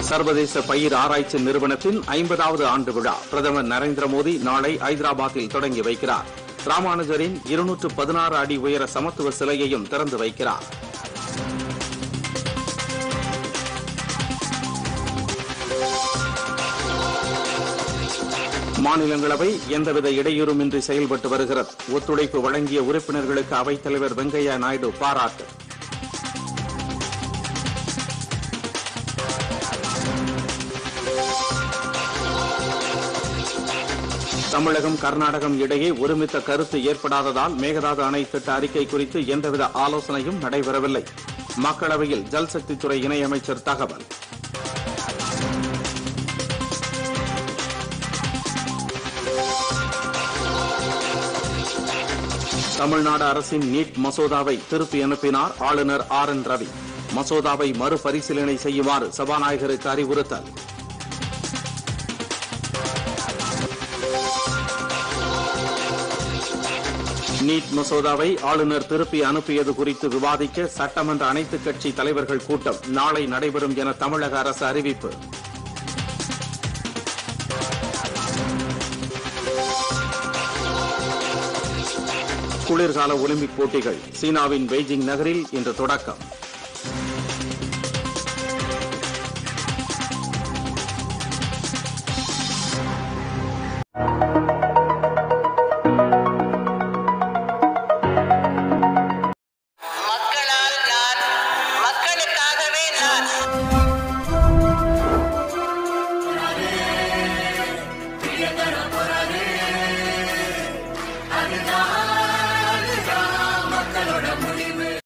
சர்வதேச பயிர் ஆராய்ச்சி நிறுவனத்தின் ஐம்பதாவது ஆண்டு விழா பிரதமர் நரேந்திர மோடி நாளை ஐதராபாத்தில் தொடங்கி வைக்கிறார் ராமானுஜரின் இருநூற்று பதினாறு அடி உயர சமத்துவ சிலையையும் திறந்து வைக்கிறார் மாநிலங்களவை எந்தவித இடையூறுமின்றி செயல்பட்டு வருகிறது ஒத்துழைப்பு வழங்கிய உறுப்பினர்களுக்கு அவைத்தலைவர் வெங்கையா நாயுடு பாராட்டு தமிழகம் கர்நாடகம் இடையே ஒருமித்த கருத்து ஏற்படாததால் மேகதாது அணை திட்ட அறிக்கை குறித்து எந்தவித ஆலோசனையும் நடைபெறவில்லை மக்களவையில் ஜல்சக்தித்துறை இணையமைச்சர் தகவல் தமிழ்நாடு அரசின் நீட் மசோதாவை திருப்பி அனுப்பினார் ஆளுநர் ஆர் என் ரவி மசோதாவை மறுபரிசீலனை செய்யுமாறு சபாநாயகருக்கு அறிவுறுத்தல் நீட் மசோதாவை ஆளுநர் திருப்பி அனுப்பியது குறித்து விவாதிக்க சட்டமன்ற அனைத்துக் கட்சி தலைவர்கள் கூட்டம் நாளை நடைபெறும் என தமிழக அரசு அறிவிப்பு குளிர்கால ஒலிம்பிக் போட்டிகள் சீனாவின் பெய்ஜிங் நகரில் இன்று தொடக்கம்